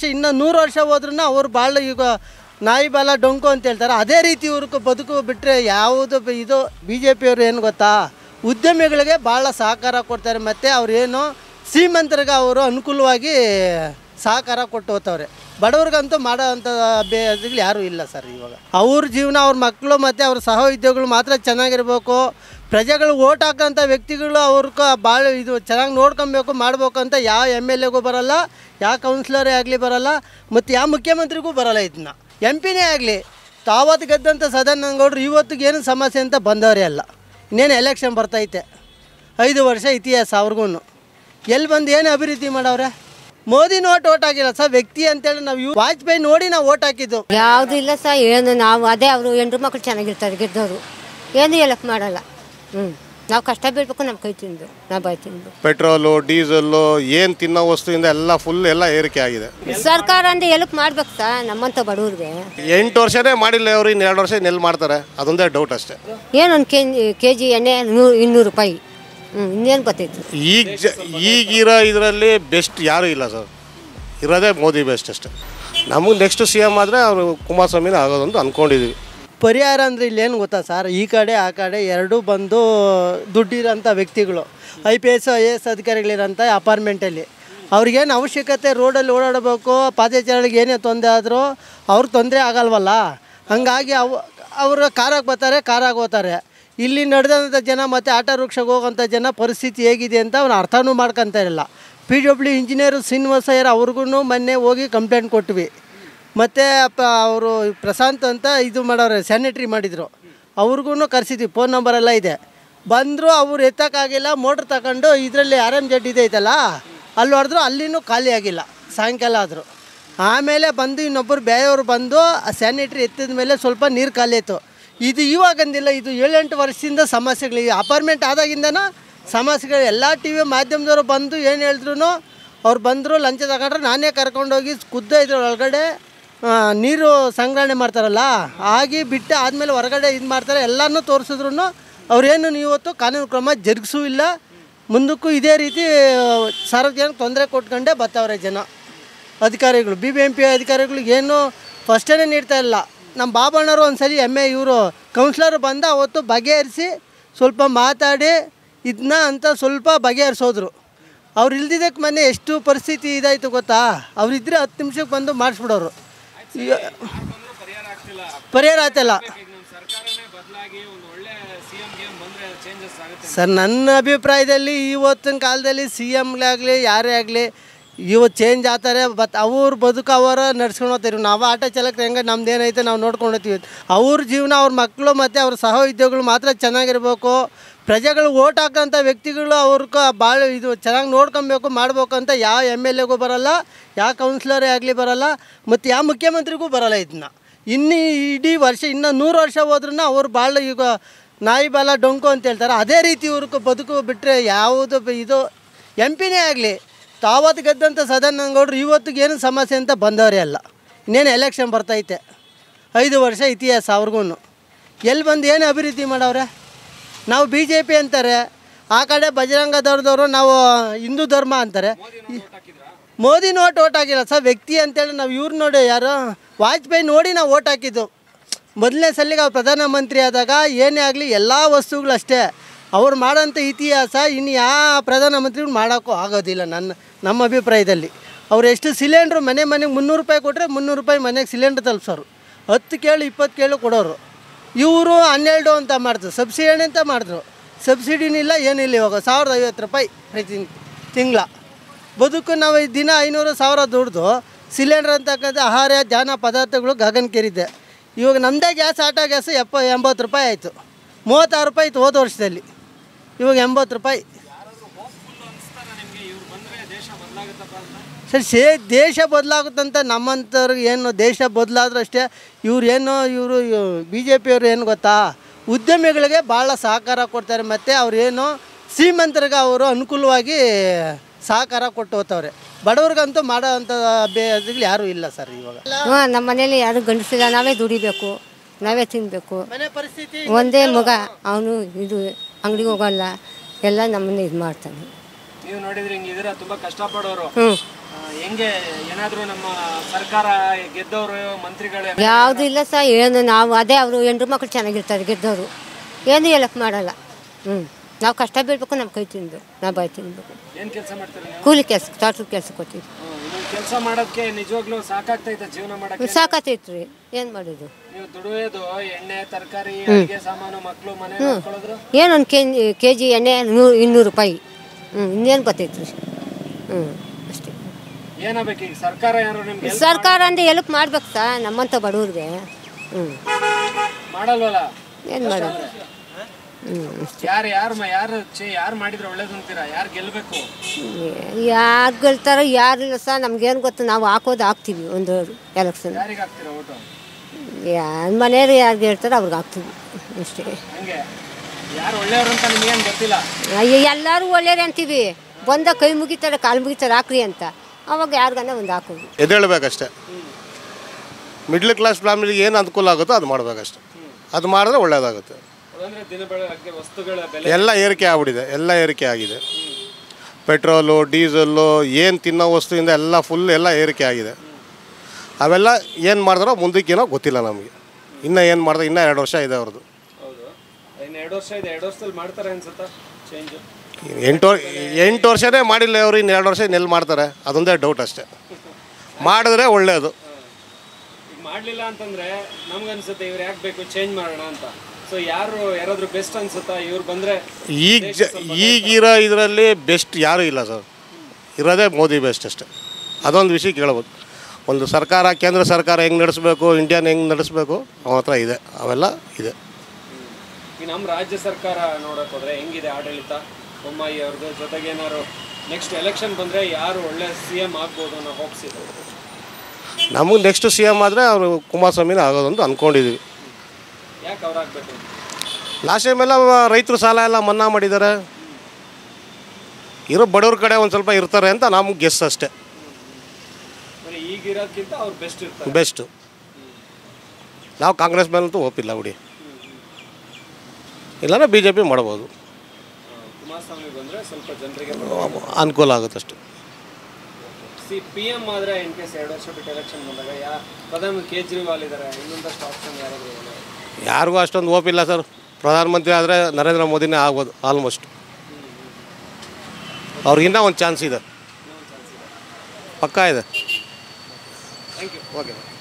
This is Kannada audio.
ಇನ್ನು ನೂರು ವರ್ಷ ಹೋದ್ರೂ ಅವ್ರು ಭಾಳ ಈಗ ನಾಯಿ ಬಾಲ ಡೊಂಕು ಅಂತ ಹೇಳ್ತಾರೆ ಅದೇ ರೀತಿ ಇವ್ರಿಗೆ ಬದುಕು ಬಿಟ್ಟರೆ ಯಾವುದು ಬ- ಇದು ಬಿ ಜೆ ಪಿಯವರು ಏನು ಗೊತ್ತಾ ಉದ್ಯಮಿಗಳಿಗೆ ಭಾಳ ಸಹಕಾರ ಕೊಡ್ತಾರೆ ಮತ್ತು ಅವ್ರೇನು ಶ್ರೀಮಂತರಿಗೆ ಅವರು ಅನುಕೂಲವಾಗಿ ಸಹಕಾರ ಕೊಟ್ಟು ಹೋಗ್ತವ್ರೆ ಬಡವ್ರಿಗಂತೂ ಮಾಡೋ ಅಂಥ ಅಭ್ಯರ್ಥಿಗಳು ಯಾರೂ ಇಲ್ಲ ಸರ್ ಇವಾಗ ಅವ್ರ ಜೀವನ ಅವ್ರ ಮಕ್ಕಳು ಮತ್ತು ಅವ್ರ ಸಹೋದ್ಯೋಗಿಗಳು ಮಾತ್ರ ಚೆನ್ನಾಗಿರ್ಬೇಕು ಪ್ರಜೆಗಳು ಓಟ್ ಹಾಕೋಂಥ ವ್ಯಕ್ತಿಗಳು ಅವ್ರಿಗೆ ಭಾಳ ಇದು ಚೆನ್ನಾಗಿ ನೋಡ್ಕೊಬೇಕು ಮಾಡ್ಬೇಕು ಅಂತ ಯಾವ ಎಮ್ ಎಲ್ ಎಗೂ ಬರಲ್ಲ ಯಾವ ಕೌನ್ಸಿಲರೇ ಆಗಲಿ ಬರಲ್ಲ ಮತ್ತು ಯಾವ ಮುಖ್ಯಮಂತ್ರಿಗೂ ಬರಲ್ಲ ಇದನ್ನ ಎಂ ಪಿನೇ ಆಗಲಿ ತಾವತ್ತು ಗೆದ್ದಂಥ ಸದಾನಂದ ಗೌಡ್ರು ಇವತ್ತಿಗೆ ಏನು ಸಮಸ್ಯೆ ಅಂತ ಬಂದವರೇ ಅಲ್ಲ ಇನ್ನೇನು ಎಲೆಕ್ಷನ್ ಬರ್ತೈತೆ ಐದು ವರ್ಷ ಇತಿಹಾಸ ಅವ್ರಿಗೂ ಎಲ್ಲಿ ಬಂದು ಏನು ಅಭಿವೃದ್ಧಿ ಮಾಡವ್ರೆ ಮೋದಿ ನೋಟ್ ಓಟ್ ಹಾಕಿಲ್ಲ ಸರ್ ವ್ಯಕ್ತಿ ಅಂತೇಳಿ ನಾವು ಇವ್ ವಾಜಪೇಯಿ ನೋಡಿ ನಾವು ಓಟ್ ಹಾಕಿದ್ದು ಯಾವುದು ಇಲ್ಲ ಸರ್ ಏನು ನಾವು ಅದೇ ಅವರು ಹೆಂಡ್ರು ಮಕ್ಳು ಚೆನ್ನಾಗಿರ್ತಾರೆ ಗೆದ್ದವರು ಏನು ಹೇಳಕ್ಕೆ ಮಾಡಲ್ಲ ಹ್ಞೂ ನಾವು ಕಷ್ಟ ಬೀಳ್ಬೇಕು ನಮ್ಮ ಕೈ ತಿಂದು ನಾವು ಬಾಯ್ ತಿಂದು ಪೆಟ್ರೋಲು ಡೀಸೆಲ್ಲು ಏನು ತಿನ್ನೋ ವಸ್ತುವಿಂದ ಎಲ್ಲ ಫುಲ್ ಎಲ್ಲ ಏರಿಕೆ ಆಗಿದೆ ಸರ್ಕಾರ ಅಂದ್ರೆ ಎಲ್ಪ್ ಮಾಡ್ಬೇಕು ಸರ್ ನಮ್ಮಂಥ ಬಡವ್ರಿಗೆ ಎಂಟು ವರ್ಷನೇ ಮಾಡಿಲ್ಲ ಅವರು ಇನ್ನು ಎರಡು ವರ್ಷ ನೆಲ್ ಮಾಡ್ತಾರೆ ಅದೊಂದೇ ಡೌಟ್ ಅಷ್ಟೇ ಏನೊಂದು ಕೆ ಕೆ ಜಿ ಎಣ್ಣೆ ನೂರು ಇನ್ನೂರು ರೂಪಾಯಿ ಹ್ಞೂ ಇನ್ನೇನು ಗೊತ್ತೈತಿ ಈಗ ಜ ಈಗಿರೋ ಇದರಲ್ಲಿ ಬೆಸ್ಟ್ ಯಾರೂ ಇಲ್ಲ ಸರ್ ಇರೋದೇ ಮೋದಿ ಬೆಸ್ಟ್ ಅಷ್ಟೇ ನಮಗೆ ನೆಕ್ಸ್ಟ್ ಸಿ ಎಮ್ ಆದರೆ ಅವರು ಕುಮಾರಸ್ವಾಮಿನೇ ಆಗೋದು ಅಂತ ಅಂದ್ಕೊಂಡಿದ್ದೀವಿ ಪರಿಹಾರ ಅಂದರೆ ಇಲ್ಲೇನು ಗೊತ್ತಾ ಸರ್ ಈ ಕಡೆ ಆ ಕಡೆ ಎರಡೂ ಬಂದು ದುಡ್ಡಿರೋಂಥ ವ್ಯಕ್ತಿಗಳು I P S I A S ಅಧಿಕಾರಿಗಳಿರೋಂಥ ಅಪಾರ್ಟ್ಮೆಂಟಲ್ಲಿ ಅವ್ರಿಗೇನು ಅವಶ್ಯಕತೆ ರೋಡಲ್ಲಿ ಓಡಾಡಬೇಕು ಪಾದಚಾರಿಗೆ ಏನೇ ತೊಂದರೆ ಆದರೂ ಅವ್ರಿಗೆ ತೊಂದರೆ ಆಗಲ್ವಲ್ಲ ಹಂಗಾಗಿ ಅವು ಅವರು ಕಾರಾಗಿ ಬರ್ತಾರೆ ಕಾರಾಗಿ ಹೋಗ್ತಾರೆ ಇಲ್ಲಿ ನಡೆದಂಥ ಜನ ಮತ್ತು ಆಟೋ ರಿಕ್ಷಾಗೆ ಹೋಗೋಂಥ ಜನ ಪರಿಸ್ಥಿತಿ ಹೇಗಿದೆ ಅಂತ ಅವ್ನು ಅರ್ಥನೂ ಮಾಡ್ಕೊತಾ ಇರಲ್ಲ ಪಿ ಡಬ್ಲ್ಯೂ ಇಂಜಿನಿಯರು ಶ್ರೀನಿವಾಸಯ್ಯರ್ ಅವ್ರಿಗೂ ಮೊನ್ನೆ ಹೋಗಿ ಕಂಪ್ಲೇಂಟ್ ಕೊಟ್ವಿ ಮತ್ತು ಅವರು ಪ್ರಶಾಂತ್ ಅಂತ ಇದು ಮಾಡೋರು ಸ್ಯಾನಿಟ್ರಿ ಮಾಡಿದರು ಅವ್ರಿಗೂ ಕರೆಸಿದ್ವಿ ಫೋನ್ ನಂಬರ್ ಎಲ್ಲ ಇದೆ ಬಂದರು ಅವ್ರು ಎತ್ತಕ್ಕಾಗಿಲ್ಲ ಮೋಟ್ರ್ ತಗೊಂಡು ಇದರಲ್ಲಿ ಆರ್ ಎಮ್ ಜೆಡ್ ಇದೆ ಐತಲ್ಲ ಅಲ್ಲಿ ಹೊಡೆದ್ರು ಅಲ್ಲಿನೂ ಖಾಲಿ ಆಗಿಲ್ಲ ಸಾಯಂಕಾಲ ಆದರು ಆಮೇಲೆ ಬಂದು ಇನ್ನೊಬ್ಬರು ಬೇರೆಯವರು ಬಂದು ಆ ಸ್ಯಾನಿಟ್ರಿ ಎತ್ತಿದ ಮೇಲೆ ಸ್ವಲ್ಪ ನೀರು ಖಾಲಿ ಆಯಿತು ಇದು ಇವಾಗಂದಿಲ್ಲ ಇದು ಏಳೆಂಟು ವರ್ಷದಿಂದ ಸಮಸ್ಯೆಗಳು ಈ ಅಪಾರ್ಟ್ಮೆಂಟ್ ಆದಾಗಿಂದನ ಸಮಸ್ಯೆಗಳು ಎಲ್ಲ ಟಿ ವಿ ಮಾಧ್ಯಮದವರು ಬಂದು ಏನು ಹೇಳಿದ್ರು ಅವ್ರು ಬಂದರು ಲಂಚ ತಗೊಂಡ್ರೆ ನಾನೇ ಕರ್ಕೊಂಡೋಗಿ ಖುದ್ದು ಇದ್ರ ಒಳಗಡೆ ಆ, ನೀರು ಸಂಗ್ರಹಣೆ ಮಾಡ್ತಾರಲ್ಲ ಆಗಿ ಬಿಟ್ಟು ಆದಮೇಲೆ ಹೊರಗಡೆ ಇದು ಮಾಡ್ತಾರೆ ಎಲ್ಲನೂ ತೋರಿಸಿದ್ರು ಅವ್ರೇನು ಇವತ್ತು ಕಾನೂನು ಕ್ರಮ ಜರುಗಿಸೂ ಇಲ್ಲ ಮುಂದಕ್ಕೂ ಇದೇ ರೀತಿ ಸಾರ್ವಜನಿಕ ತೊಂದರೆ ಕೊಟ್ಕೊಂಡೇ ಬರ್ತಾವ್ರೆ ಜನ ಅಧಿಕಾರಿಗಳು ಬಿ ಬಿ ಎಂ ಪಿ ಅಧಿಕಾರಿಗಳಿಗೆ ಏನು ಫಸ್ಟೇ ನೀಡ್ತಾ ಇಲ್ಲ ನಮ್ಮ ಬಾಬಣ್ಣವರು ಒಂದು ಸರಿ ಎಮ್ ಎ ಇವರು ಕೌನ್ಸಿಲರ್ ಬಂದ ಅವತ್ತು ಬಗೆಹರಿಸಿ ಸ್ವಲ್ಪ ಮಾತಾಡಿ ಇದನ್ನ ಅಂತ ಸ್ವಲ್ಪ ಬಗೆಹರಿಸೋದ್ರು ಅವ್ರು ಇಲ್ದಿದ್ದಕ್ಕೆ ಮೊನ್ನೆ ಎಷ್ಟು ಪರಿಸ್ಥಿತಿ ಇದಾಯಿತು ಗೊತ್ತಾ ಅವರಿದ್ದರೆ ಹತ್ತು ನಿಮಿಷಕ್ಕೆ ಬಂದು ಮಾಡಿಸ್ಬಿಡೋರು ಈಗ ಪರಿಹಾರ ಆಗ್ತಿಲ್ಲ ಸರ್ ನನ್ನ ಅಭಿಪ್ರಾಯದಲ್ಲಿ ಇವತ್ತಿನ ಕಾಲದಲ್ಲಿ ಸಿ ಎಮ್ಗಾಗಲಿ ಯಾರೇ ಆಗಲಿ ಇವತ್ತು ಚೇಂಜ್ ಆಗ್ತಾರೆ ಬಟ್ ಅವ್ರ ಬದುಕು ಅವರ ನಡ್ಸ್ಕೊಂಡು ಹೋಗ್ತಾರೆ ನಾವು ಆಟೋ ಚಾಲಕರು ಹೆಂಗೆ ನಮ್ದು ಏನೈತೆ ನಾವು ನೋಡ್ಕೊಂಡು ಹೋಗ್ತೀವಿ ಅವ್ರ ಜೀವನ ಅವ್ರ ಮಕ್ಕಳು ಮತ್ತು ಅವ್ರ ಸಹೋದ್ಯೋಗಿಗಳು ಮಾತ್ರ ಚೆನ್ನಾಗಿರ್ಬೇಕು ಪ್ರಜೆಗಳು ಓಟ್ ಹಾಕೋಂಥ ವ್ಯಕ್ತಿಗಳು ಅವ್ರಿಗೆ ಭಾಳ ಇದು ಚೆನ್ನಾಗಿ ನೋಡ್ಕೊಬೇಕು ಮಾಡ್ಬೇಕು ಅಂತ ಯಾವ ಎಮ್ ಎಲ್ ಎಗೂ ಬರಲ್ಲ ಯಾವ ಕೌನ್ಸಿಲರೇ ಆಗಲಿ ಬರಲ್ಲ ಮತ್ತು ಯಾವ ಮುಖ್ಯಮಂತ್ರಿಗೂ ಬರಲ್ಲ ಇದನ್ನ ಇನ್ನು ಇಡೀ ವರ್ಷ ಇನ್ನು ನೂರು ವರ್ಷ ಹೋದ್ರೂ ಅವ್ರು ಭಾಳ ಈಗ ನಾಯಿ ಬಾಲ ಡೊಂಕು ಅಂತ ಹೇಳ್ತಾರೆ ಅದೇ ರೀತಿ ಇವ್ರಿಗೆ ಬದುಕು ಬಿಟ್ಟರೆ ಯಾವುದು ಬ- ಇದು ಎಂ ಪಿನೇ ಆಗಲಿ ತಾವತ್ತು ಗೆದ್ದಂಥ ಸದಾನಂದ ಗೌಡ್ರು ಇವತ್ತಿಗೆ ಏನು ಸಮಸ್ಯೆ ಅಂತ ಬಂದವರೇ ಅಲ್ಲ ಇನ್ನೇನು ಎಲೆಕ್ಷನ್ ಬರ್ತೈತೆ ಐದು ವರ್ಷ ಇತಿಹಾಸ ಅವ್ರಿಗೂ ಎಲ್ಲಿ ಬಂದು ಏನು ಅಭಿವೃದ್ಧಿ ಮಾಡವ್ರೆ ನಾವು ಬಿ ಜೆ ಪಿ ಅಂತಾರೆ ಆ ಕಡೆ ಬಜರಂಗ ದಳದವರು ನಾವು ಹಿಂದೂ ಧರ್ಮ ಅಂತಾರೆ ಮೋದಿ ನೋಟ್ ಓಟ್ ಹಾಕಿಲ್ಲ ಸರ್ ವ್ಯಕ್ತಿ ಅಂತೇಳಿ ನಾವು ಇವ್ರು ನೋಡಿ ಯಾರು ವಾಜಪೇಯಿ ನೋಡಿ ನಾವು ಓಟ್ ಹಾಕಿದ್ದು ಮೊದಲನೇ ಸಲಿಗೆ ಅವ್ರು ಪ್ರಧಾನಮಂತ್ರಿ ಆದಾಗ ಏನೇ ಆಗಲಿ ಎಲ್ಲ ವಸ್ತುಗಳು ಅಷ್ಟೇ ಅವ್ರು ಮಾಡೋಂಥ ಇತಿಹಾಸ ಇನ್ನು ಯಾವ ಪ್ರಧಾನಮಂತ್ರಿಗಳು ಮಾಡೋಕ್ಕೂ ಆಗೋದಿಲ್ಲ ನನ್ನ ನಮ್ಮ ಅಭಿಪ್ರಾಯದಲ್ಲಿ ಅವ್ರು ಎಷ್ಟು ಸಿಲಿಂಡ್ರು ಮನೆ ಮನೆಗೆ ಮುನ್ನೂರು ರೂಪಾಯಿ ಕೊಟ್ಟರೆ ಮುನ್ನೂರು ರೂಪಾಯಿ ಮನೆಗೆ ಸಿಲಿಂಡ್ರ್ ತಲುಪಿಸೋರು ಹತ್ತು ಕೇಳು ಇಪ್ಪತ್ತು ಕೇಳು ಕೊಡೋರು ಇವರು ಹನ್ನೆರಡು ಅಂತ ಮಾಡಿದ್ರು ಸಬ್ಸಿಡಿ ಅಂತ ಮಾಡಿದ್ರು ಸಬ್ಸಿಡಿನೂ ಇಲ್ಲ ಏನಿಲ್ಲ ಇವಾಗ ಸಾವಿರದ ಐವತ್ತು ರೂಪಾಯಿ ಪ್ರತಿ ತಿಂಗಳ ಬದುಕು ನಾವು ಈ ದಿನ ಐನೂರು ಸಾವಿರ ದುಡ್ದು ಸಿಲಿಂಡ್ರ್ ಅಂತಕ್ಕಂಥ ಆಹಾರ ಜಾನ ಪದಾರ್ಥಗಳು ಗಗನಕ್ಕೇರಿದೆ ಇವಾಗ ನಮ್ಮದೇ ಗ್ಯಾಸ್ ಆಟೋ ಗ್ಯಾಸ್ ಎಪ್ಪ ಎಂಬತ್ತು ರೂಪಾಯಿ ಆಯಿತು ಮೂವತ್ತಾರು ರೂಪಾಯಿ ಇತ್ತು ಹೋದ ವರ್ಷದಲ್ಲಿ ಇವಾಗ ಎಂಬತ್ತು ರೂಪಾಯಿ ಸರ್ ಸೇ ದೇಶ ಬದಲಾಗುತ್ತಂತ ನಮ್ಮಂಥವ್ರಿಗೆ ಏನು ದೇಶ ಬದಲಾದ್ರೂ ಅಷ್ಟೇ ಇವ್ರು ಏನು ಇವರು ಬಿ ಜೆ ಪಿಯವರು ಏನು ಗೊತ್ತಾ ಉದ್ಯಮಿಗಳಿಗೆ ಭಾಳ ಸಹಕಾರ ಕೊಡ್ತಾರೆ ಮತ್ತು ಅವ್ರೇನು ಶ್ರೀಮಂತರಿಗೆ ಅವರು ಅನುಕೂಲವಾಗಿ ಸಹಕಾರ ಕೊಟ್ಟು ಹೋಗ್ತವ್ರೆ ಬಡವ್ರಿಗಂತೂ ಮಾಡೋ ಅಂಥ ಅಭ್ಯರ್ಥಿಗಳು ಯಾರೂ ಇಲ್ಲ ಸರ್ ಇವಾಗ ಹ್ಞೂ ನಮ್ಮ ಮನೇಲಿ ಯಾರು ಗಂಡಸಿಲ್ಲ ನಾವೇ ದುಡಿಬೇಕು ನಾವೇ ತಿನ್ನಬೇಕು ಮನೆ ಪರಿಸ್ಥಿತಿ ಒಂದೇ ಮಗ ಅವನು ಇದು ಅಂಗಡಿಗೆ ಹೋಗಲ್ಲ ಎಲ್ಲ ನಮ್ಮನ್ನ ಇದು ಮಾಡ್ತಾನೆ ನೀವು ನೋಡಿದ್ರೆ ಹಿಂಗಿದ್ದೀರಾ ತುಂಬಾ ಕಷ್ಟಪಡೋರು ಹ್ಞೂ ಆ, ಹೆಂಗೆ ಏನಾದರೂ ನಮ್ಮ ಸರ್ಕಾರ ಗೆದ್ದವರು ಮಂತ್ರಿಗಳು ಯಾವುದು ಇಲ್ಲ ಸಹ ಏನು ನಾವು ಅದೇ ಅವರು ಹೆಂಡ್ರು ಮಕ್ಳು ಚೆನ್ನಾಗಿರ್ತಾರೆ ಗೆದ್ದವರು ಏನು ಹೇಳಕ್ಕೆ ಮಾಡಲ್ಲ ಹ್ಞೂ ನಾವು ಕಷ್ಟ ಬೀಳ್ಬೇಕು ನಮ್ಮ ಕೈ ತಿಂದು ನಾವು ಬಾಯಿ ತಿನ್ಬೇಕು ಏನು ಕೆಲಸ ಮಾಡ್ತೀರಿ ನೀವು ಕೂಲಿ ಕೆಲಸ ತೋಟದ ಕೆಲಸ ಕೊಟ್ಟಿದ್ದು ಕೆಲಸ ಮಾಡೋಕ್ಕೆ ನಿಜವಾಗ್ಲೂ ಸಾಕಾಗ್ತೈತೆ ಜೀವನ ಮಾಡಕ್ಕೆ ಸಾಕತ್ತೈತೆ ರೀ ಏನು ಮಾಡೋದು ನೀವು ದುಡಿಯೋದು ಎಣ್ಣೆ ತರಕಾರಿ ಅಡಿಗೆ ಸಾಮಾನು ಮಕ್ಕಳು ಮನೆ ನೋಡ್ಕೊಳ್ಳೋದ್ರು ಏನೊಂದು ಕೆ ಕೆ ಜಿ ಎಣ್ಣೆ ನೂರು ಇನ್ನೂರು ರೂಪಾಯಿ ಹ್ಞೂ ಇನ್ನೇನು ಬರ್ತೈತೆ ರೀ ಹ್ಞೂ ಅಷ್ಟೇ ಏನಾಗಬೇಕು ಈಗ ಸರ್ಕಾರ ಏನಾದ್ರು ನಿಮ್ಗೆ help ಸರ್ಕಾರ ಅಂದರೆ ಎಲ್ಪ್ ಮಾಡ್ಬೇಕು ಸಾ ನಮ್ಮಂಥ ಬಡವ್ರಿಗೆ ಹ್ಞೂ ಮಾಡಲ್ವಲ್ಲ ಏನು ಮಾಡೋದು ಹ್ಞೂ ಅಷ್ಟೇ ಯಾರು ಯಾರು ಯಾರು ಚೇ ಯಾರು ಮಾಡಿದ್ರೆ ಒಳ್ಳೇದು ಅಂತೀರಾ ಯಾರು ಗೆಲ್ಬೇಕು ಯಾರು ಗೆಲ್ತಾರೋ ಯಾರಿಲ್ಲ ಸಹ ನಮ್ಗೇನು ಗೊತ್ತು ನಾವು ಹಾಕೋದು ಹಾಕ್ತೀವಿ ಒಂದು ಎಲೆಕ್ಷನ್ ಯಾರಿಗೆ ಹಾಕ್ತೀರಾ ಓಟು ಯಾರು ಮನೆಯವ್ರು ಯಾರು ಹೇಳ್ತಾರೋ ಅವ್ರಿಗೆ ಹಾಕ್ತೀವಿ ಅಷ್ಟೇ ಹಂಗೆ ಯಾರು ಒಳ್ಳೆಯವರು ಅಂತ ನಿಮ್ಗೇನು ಗೊತ್ತಿಲ್ಲ ಅಯ್ಯೋ ಎಲ್ಲರೂ ಒಳ್ಳೆಯವ್ರೆ ಅಂತೀವಿ ಬಂದ ಕೈ ಮುಗಿತಾರೆ ಕಾಲು ಮುಗಿತಾರೆ ಹಾಕ್ರಿ ಅಂತ ಅವಾಗ ಯಾರಿಗನ್ನ ಒಂದು ಹಾಕೋದು ಎದ್ದೇಳಬೇಕಷ್ಟೆ ಮಿಡ್ಲ್ ಕ್ಲಾಸ್ ಫ್ಯಾಮಿಲಿಗೆ ಏನು ಅನುಕೂಲ ಆಗುತ್ತೋ ಅದು ಮಾಡಬೇಕಷ್ಟೆ ಅದು ಮಾಡಿದ್ರೆ ಒಳ್ಳೆಯದಾಗುತ್ತೆ ಅಂದ್ರೆ ದಿನ ಬೆಳಗ್ಗೆ ವಸ್ತುಗಳ ಬೆಲೆ ಎಲ್ಲ ಏರಿಕೆ ಆಗ್ಬಿಟ್ಟಿದೆ ಎಲ್ಲ ಏರಿಕೆ ಆಗಿದೆ ಪೆಟ್ರೋಲು ಡೀಸಲ್ಲು ಏನು ತಿನ್ನೋ ವಸ್ತುವಿಂದ ಎಲ್ಲ ಫುಲ್ ಎಲ್ಲ ಏರಿಕೆ ಆಗಿದೆ ಅವೆಲ್ಲ ಏನು ಮಾಡಿದ್ರೋ ಮುಂದಕ್ಕೇನೋ ಗೊತ್ತಿಲ್ಲ ನಮಗೆ ಇನ್ನೂ ಏನು ಮಾಡಿದ್ರೆ ಇನ್ನೂ ಎರಡು ವರ್ಷ ಇದೆ ಅವ್ರದ್ದು ಹೌದು ಇನ್ನು ಎರಡು ವರ್ಷ ಇದೆ ಎರಡು ವರ್ಷದಲ್ಲಿ ಮಾಡ್ತಾರೆ ಅನ್ಸುತ್ತಾ ಚೇಂಜ್ ಎಂಟು ವರ್- ಎಂಟು ವರ್ಷನೇ ಮಾಡಿಲ್ಲ ಅವರು ಇನ್ನು ಎರಡು ವರ್ಷ ನೆಲ್ ಮಾಡ್ತಾರೆ ಅದೊಂದೇ ಡೌಟ್ ಅಷ್ಟೇ ಮಾಡಿದ್ರೆ ಒಳ್ಳೆಯದು ಈಗ ಮಾಡಲಿಲ್ಲ ಅಂತಂದ್ರೆ ನಮ್ಗನ್ಸುತ್ತೆ ಇವ್ರು ಯಾಕೆ ಬೇಕು ಚೇಂಜ್ ಮಾಡೋಣ ಅಂತ ಸೊ ಯಾರು ಯಾರಾದ್ರೂ ಬೆಸ್ಟ್ ಅನ್ಸುತ್ತಾ ಇವ್ರು ಬಂದ್ರೆ ಈಗ ಜ ಈಗಿರೋ ಇದರಲ್ಲಿ ಬೆಸ್ಟ್ ಯಾರೂ ಇಲ್ಲ ಸರ್ ಇರೋದೇ ಮೋದಿ ಬೆಸ್ಟ್ ಅಷ್ಟೇ ಅದೊಂದು ವಿಷಯ ಕೇಳ್ಬೋದು ಒಂದು ಸರ್ಕಾರ ಕೇಂದ್ರ ಸರ್ಕಾರ ಹೆಂಗೆ ನಡೆಸಬೇಕು ಇಂಡಿಯನ್ ಹೆಂಗೆ ನಡೆಸಬೇಕು ಅವನ ಹತ್ರ ಇದೆ ಅವೆಲ್ಲ ಇದೆ ಈಗ ನಮ್ಮ ರಾಜ್ಯ ಸರ್ಕಾರ ನೋಡಕ್ ಹೋದ್ರೆ ಹೆಂಗಿದೆ ಆಡಳಿತ ಬೊಮ್ಮಾಯಿ ಅವ್ರದ್ದು ಜೊತೆಗೆ ಏನಾದ್ರು ನೆಕ್ಸ್ಟ್ ಎಲೆಕ್ಷನ್ ಬಂದ್ರೆ ಯಾರು ಒಳ್ಳೆ ಸಿ ಎಂ ಆಗ್ಬೋದು ಅನ್ನೋ ಹೋಪ್ಸ್ ಇದೆ ನಮಗೆ ನೆಕ್ಸ್ಟ್ ಸಿ ಎಮ್ ಆದರೆ ಅವರು ಕುಮಾರಸ್ವಾಮಿನ ಆಗೋದಂತ ಅಂದ್ಕೊಂಡಿದ್ದೀವಿ ಯಾಕೆ ಅವ್ರು ಆಗ್ಬೇಕು ಲಾಸ್ಟ್ ಟೈಮೆಲ್ಲ ರೈತರು ಸಾಲ ಎಲ್ಲ ಮನ್ನಾ ಮಾಡಿದ್ದಾರೆ ಇರೋ ಬಡವ್ರ ಕಡೆ ಒಂದು ಸ್ವಲ್ಪ ಇರ್ತಾರೆ ಅಂತ ನಮ್ಗೆ ಗೆಸ್ ಅಷ್ಟೇ ಬರೀ ಈಗಿರೋದ್ಕಿಂತ ಅವ್ರು ಬೆಸ್ಟ್ ಇರ್ತಾರೆ ಬೆಸ್ಟು ನಾವು ಕಾಂಗ್ರೆಸ್ ಮೇಲಂತೂ ಒಪ್ಪಿಲ್ಲ ಬಿಡಿ ಇಲ್ಲಾಂದ್ರೆ ಬಿ ಜೆ ಪಿ ಮಾಡ್ಬೋದು ಕುಮಾರಸ್ವಾಮಿ ಬಂದ್ರೆ ಸ್ವಲ್ಪ ಜನರಿಗೆ ಅನುಕೂಲ ಆಗುತ್ತಷ್ಟು ಸಿ ಪಿ ಎಂ ಆದ್ರೆ ಇನ್ ಕೇಸ್ ಎರಡು ವರ್ಷ ಬಿಟ್ಟು ಎಲೆಕ್ಷನ್ ಬಂದಾಗ ಯಾ ಪ್ರಧಾನಿ ಕೇಜ್ರಿವಾಲ್ ಇದ್ದಾರೆ ಇನ್ನೊಂದಷ್ಟು ಆಪ್ಷನ್ ಯಾರಾದ್ರು ಇದಾರೆ? ಯಾರಿಗೂ ಅಷ್ಟೊಂದು ಒಪ್ಪಿಲ್ಲ ಸರ್ ಪ್ರಧಾನಮಂತ್ರಿ ಆದರೆ ನರೇಂದ್ರ ಮೋದಿನೇ ಆಗ್ಬೋದು ಆಲ್ಮೋಸ್ಟ್ ಅವ್ರಿಗಿನ್ನ ಒಂದು ಚಾನ್ಸ್ ಇದೆ ಪಕ್ಕಾ ಇದೆ ಥ್ಯಾಂಕ್ ಯು ಓಕೆ